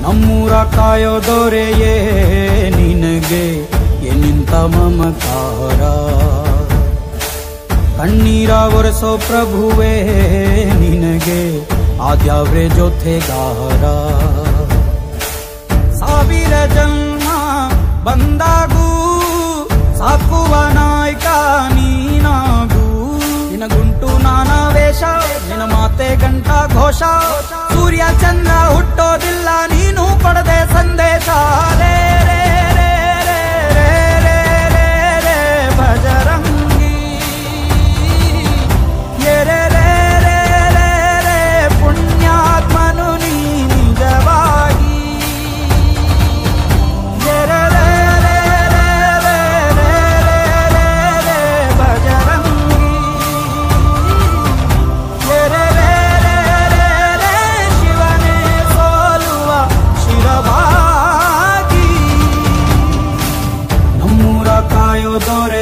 ನಮ್ಮೂರ ಕಾಯೋ ದೊರೆಯೇ ನಿನಗೆ ಎನಿಂತ ಮಮಕಾರ ಕಣ್ಣೀರ ಒರೆಸೋ ಪ್ರಭುವೇ ನಿನಗೆ ಆದ್ಯಾವ್ರೆ ಜೊತೆಗಾರ ಸಾವಿರ ಜನ್ಮ ಬಂದಾಗೂ ಸಾಕುವ ನಾಯಕ ನೀನಾಗೂ ನಿನ ಗುಂಟು ನಾನಾ ವೇಷ ನಿನ ಮಾತೆ ಗಂಟ ಘೋಷ ಸೂರ್ಯ ಚಂದ್ರ ಹುಟ್ಟೋದಿಲ್ಲ ನೀನು ಕೊಡದೆ ಸಂದೇಶ ರೇ ರೇ ರೇ ರೇ ರೇ ರೇ ರೇ ರೇ ಭಜರಂಗಿ ಎ ರೇ ರೇ ರೇ ರೇ ರೇ ಪುಣ್ಯಾತ್ಮನು ನೀ ನಿಜವಾಗಿ ಎ ರೇ ರೇ ರೇ ರೇ ರೇ ರೇ ರೇ ರೇ ರೇ ಭಜರಂಗಿ ಎ ರೇ ರೇ ರೇ ರೇ ರೇ ಶಿವನೇ ಸೋಲುವ ಶಿರವಾಗಿ ನಮ್ಮೂರ ಕಾಯೋ ದೊರೆ